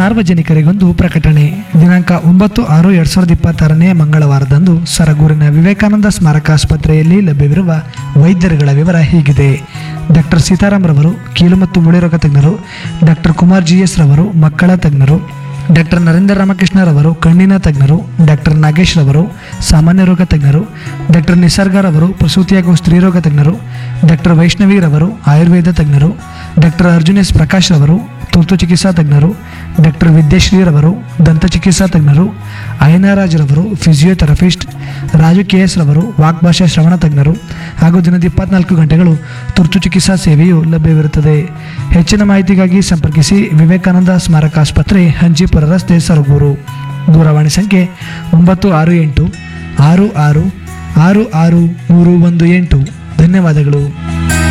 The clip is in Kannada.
ಸಾರ್ವಜನಿಕರಿಗೊಂದು ಪ್ರಕಟಣೆ ದಿನಾಂಕ ಒಂಬತ್ತು ಆರು ಎರಡು ಸಾವಿರದ ಇಪ್ಪತ್ತಾರನೇ ಮಂಗಳವಾರದಂದು ಸರಗೂರಿನ ವಿವೇಕಾನಂದ ಸ್ಮಾರಕ ಆಸ್ಪತ್ರೆಯಲ್ಲಿ ಲಭ್ಯವಿರುವ ವೈದ್ಯರುಗಳ ವಿವರ ಹೀಗಿದೆ ಡಾಕ್ಟರ್ ಸೀತಾರಾಮ್ ರವರು ಕೀಲು ಮತ್ತು ಮೂಳೆರೋಗ ತಜ್ಞರು ಡಾಕ್ಟರ್ ಕುಮಾರ್ ಜಿ ಎಸ್ ರವರು ಮಕ್ಕಳ ತಜ್ಞರು ಡಾಕ್ಟರ್ ನರೇಂದ್ರ ರಾಮಕೃಷ್ಣ ರವರು ಕಣ್ಣಿನ ತಜ್ಞರು ಡಾಕ್ಟರ್ ನಾಗೇಶ್ ರವರು ಸಾಮಾನ್ಯ ರೋಗ ತಜ್ಞರು ಡಾಕ್ಟರ್ ನಿಸರ್ಗ ರವರು ಪ್ರಸೂತಿ ಹಾಗೂ ಸ್ತ್ರೀರೋಗ ತಜ್ಞರು ಡಾಕ್ಟರ್ ವೈಷ್ಣವಿ ರವರು ಆಯುರ್ವೇದ ತಜ್ಞರು ಡಾಕ್ಟರ್ ಅರ್ಜುನ್ ಎಸ್ ಪ್ರಕಾಶ್ ರವರು ತುರ್ತು ಚಿಕಿತ್ಸಾ ತಜ್ಞರು ಡಾಕ್ಟರ್ ವಿದ್ಯಶ್ರೀ ರವರು ದಂತ ಚಿಕಿತ್ಸಾ ತಜ್ಞರು ಅಯ್ಯನಾರಾಜ್ ರವರು ಫಿಸಿಯೋಥೆರಪಿಸ್ಟ್ ರಾಜು ಕೆ ಎಸ್ ರವರು ವಾಗ್ಭಾಷಾ ಶ್ರವಣ ತಜ್ಞರು ಹಾಗೂ ದಿನದ ಇಪ್ಪತ್ನಾಲ್ಕು ಗಂಟೆಗಳು ತುರ್ತು ಚಿಕಿತ್ಸಾ ಸೇವೆಯು ಲಭ್ಯವಿರುತ್ತದೆ ಹೆಚ್ಚಿನ ಮಾಹಿತಿಗಾಗಿ ಸಂಪರ್ಕಿಸಿ ವಿವೇಕಾನಂದ ಸ್ಮಾರಕ ಆಸ್ಪತ್ರೆ ಹಂಚಿಪುರ ರಸ್ತೆ ಸರಗೂರು ದೂರವಾಣಿ ಸಂಖ್ಯೆ ಒಂಬತ್ತು ಆರು ಎಂಟು ಆರು ಆರು ಆರು ಆರು ಮೂರು ಒಂದು ಎಂಟು ಧನ್ಯವಾದಗಳು